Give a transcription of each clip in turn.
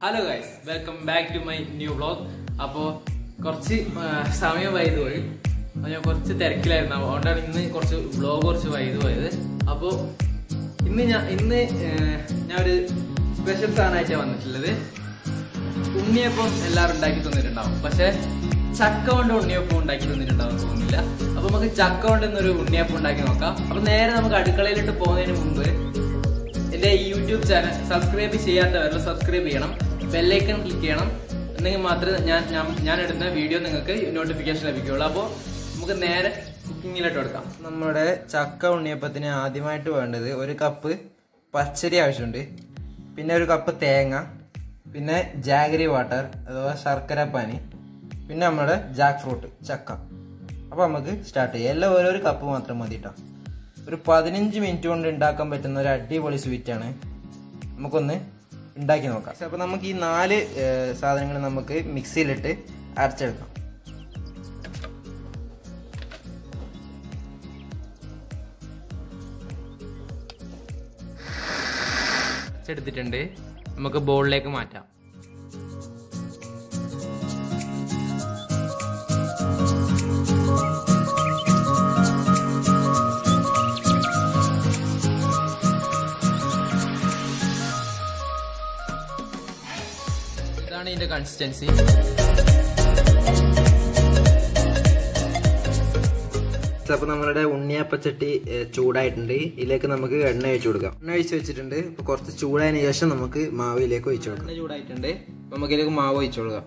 Hello guys welcome back to my new vlog അപ്പോൾ കുറച്ച് ആ, സമയം വൈകി പോയി അപ്പോൾ ഞാൻ കുറച്ച് തിരക്കിലായിരുന്നു അതുകൊണ്ടാണ് ഇന്ന് കുറച്ച് വ്ളോഗ് കുറച്ച് വൈകി പോയത് അപ്പോൾ ഇന്ന് ഞാൻ ഇന്ന് ഏ, ഞാൻ ഒരു സ്പെഷ്യൽ സാധനമായിട്ടാണ് വന്നിട്ടുള്ളത് ഉണ്ണിയപ്പം എല്ലാവരും ഉണ്ടാക്കി തന്നിട്ടുണ്ടാവും പക്ഷെ ചക്ക കൊണ്ട് ഉണ്ണിയപ്പം ഉണ്ടാക്കി തന്നിട്ടുണ്ടാവും തോന്നുന്നില്ല അപ്പൊ നമുക്ക് ചക്ക കൊണ്ട് ഇന്നൊരു ഉണ്ണിയപ്പം ഉണ്ടാക്കി നോക്കാം അപ്പൊ നേരെ നമുക്ക് അടുക്കളയിലോട്ട് പോകുന്നതിന് മുമ്പ് എന്റെ ഈ യൂട്യൂബ് ചാനൽ സബ്സ്ക്രൈബ് ചെയ്യാത്തവരോ സബ്സ്ക്രൈബ് ചെയ്യണം ബെല്ലൈക്കൺ ക്ലിക്ക് ചെയ്യണം എന്നെങ്കിൽ മാത്രമേ ഞാൻ ഞാൻ- ഞാൻ ഇടുന്ന വീഡിയോ നിങ്ങൾക്ക് നോട്ടിഫിക്കേഷൻ ലഭിക്കുകയുള്ളൂ അപ്പോൾ നമുക്ക് നേരെ കുക്കിങ്ങിലോട്ട് എടുക്കാം നമ്മുടെ ചക്ക ഉണ്ണിയപ്പത്തിന് ആദ്യമായിട്ട് വേണ്ടത് ഒരു കപ്പ് പച്ചരി ആവശ്യമുണ്ട് പിന്നെ ഒരു കപ്പ് തേങ്ങ പിന്നെ ജാഗരി വാട്ടർ അഥവാ ശർക്കര പാനി പിന്നെ നമ്മുടെ ജാക്ക് ഫ്രൂട്ട് ചക്ക അപ്പോൾ നമുക്ക് സ്റ്റാർട്ട് ചെയ്യാം എല്ലാം ഓരോരു കപ്പ് മാത്രം മതി കേട്ടോ ഒരു പതിനഞ്ച് മിനിറ്റ് കൊണ്ട് ഉണ്ടാക്കാൻ പറ്റുന്ന ഒരു അടിപൊളി സ്വീറ്റാണ് നമുക്കൊന്ന് ഉണ്ടാക്കി നോക്കാം അപ്പോൾ നമുക്ക് ഈ നാല് സാധനങ്ങൾ നമുക്ക് മിക്സിയിലിട്ട് അരച്ചെടുക്കാം എടുത്തിട്ടുണ്ട് നമുക്ക് ബോളിലേക്ക് മാറ്റാം ഇതാണ് ഇതിന്റെ കൺസിസ്റ്റൻസി അപ്പോൾ നമ്മളുടെ ഉണ്ണിയപ്പച്ചട്ടി ഏഹ്, ചൂടായിട്ടുണ്ട് ഇതിലേക്ക് നമുക്ക് എണ്ണ ഒഴിച്ചു കൊടുക്കാം എണ്ണ ഒഴിച്ച് വെച്ചിട്ടുണ്ട് ഇപ്പോൾ കുറച്ച് ചൂടായതിനു ശേഷം നമുക്ക് മാവിലേക്ക് ഒഴിച്ചു കൊടുക്കാം എണ്ണ ചൂടായിട്ടുണ്ട് അപ്പോൾ നമുക്ക് ഇതിലേക്ക് മാവ് ഒഴിച്ചു കൊടുക്കാം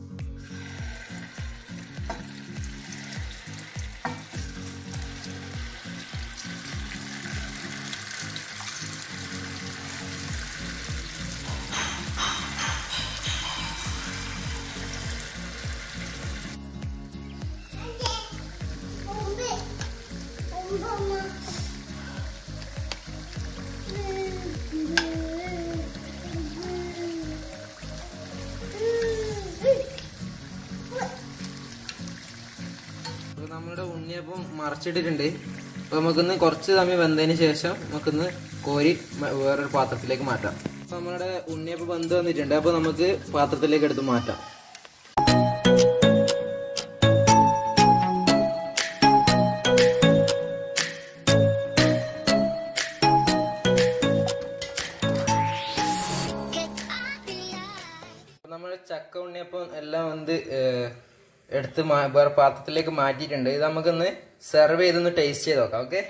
അപ്പോൾ നമ്മുടെ ഉണ്ണിയപ്പം മറച്ചിട്ടിട്ടുണ്ട് അപ്പോൾ നമുക്കൊന്ന് കുറച്ച് സമയം വെന്തതിന് ശേഷം നമുക്കൊന്ന് കോരി മ- വേറൊരു പാത്രത്തിലേക്ക് മാറ്റാം അപ്പോൾ നമ്മുടെ ഉണ്ണിയപ്പം വെന്ത് വന്നിട്ടുണ്ട് അപ്പോൾ നമുക്ക് പാത്രത്തിലേക്ക് എടുത്ത് മാറ്റാം അപ്പോൾ നമ്മുടെ ചക്ക ഉണ്ണിയപ്പം എല്ലാം വന്ന് ഏഹ്, എടുത്ത് മാ- വേറെ പാത്രത്തിലേക്ക് മാറ്റിയിട്ടുണ്ട് ഇത് നമുക്കൊന്ന് സെർവ് ചെയ്തൊന്ന് ടേസ്റ്റ് ചെയ്ത് നോക്കാം ഓക്കെ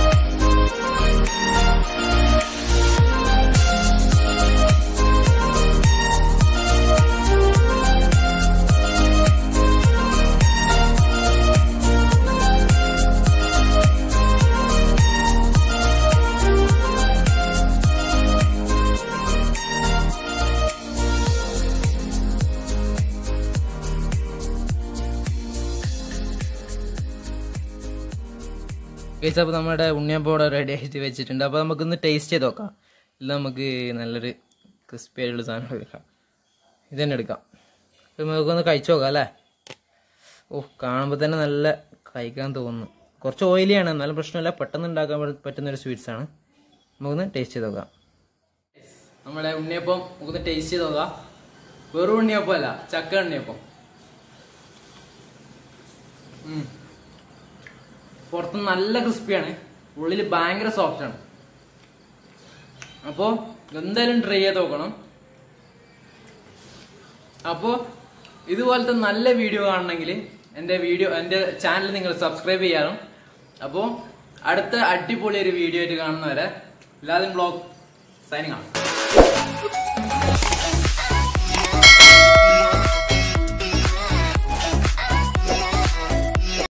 ഗൈസ് അപ്പോൾ നമ്മുടെ ഉണ്ണിയപ്പം ഇവിടെ റെഡി ആയിട്ട് വെച്ചിട്ടുണ്ട് അപ്പോൾ നമുക്കൊന്ന് ടേസ്റ്റ് ചെയ്ത് നോക്കാം ഇത് നമുക്ക് നല്ലൊരു ക്രിസ്പി ആയിട്ടുള്ള സാധനം എടുക്കാം ഇത് തന്നെ എടുക്കാം അപ്പോൾ നമുക്കൊന്ന് കഴിച്ചു നോക്കാം അല്ലേ ഓ കാണുമ്പോൾ തന്നെ നല്ല കഴിക്കാൻ തോന്നുന്നു കുറച്ച് ഓയിലിയാണ് എന്നാലും പ്രശ്നമില്ല പെട്ടെന്ന് ഉണ്ടാക്കാൻ പറ്റ- പറ്റുന്ന ഒരു സ്വീറ്റ്സ് ആണ് നമുക്കൊന്ന് ടേസ്റ്റ് ചെയ്ത് നോക്കാം നമ്മുടെ ഉണ്ണിയപ്പം നമുക്കൊന്ന് ടേസ്റ്റ് ചെയ്ത് നോക്കാം വെറും ഉണ്ണിയപ്പം അല്ല ചക്ക ഉണ്ണിയപ്പം ഉം. പുറത്ത് നല്ല ക്രിസ്പിയാണ് ഉള്ളിൽ ഭയങ്കര സോഫ്റ്റ് ആണ് അപ്പോ എന്തായാലും ട്രൈ ചെയ്ത് നോക്കണം അപ്പോ ഇതുപോലത്തെ നല്ല വീഡിയോ കാണണമെങ്കിൽ എൻ്റെ വീഡിയോ എൻ്റെ ചാനൽ നിങ്ങൾ സബ്സ്ക്രൈബ് ചെയ്യാനും അപ്പോൾ അടുത്ത അടിപൊളി ഒരു വീഡിയോ ആയിട്ട് കാണുന്നവരെ എല്ലാവരും ബ്ലോഗ് സൈനിങ് ആണ്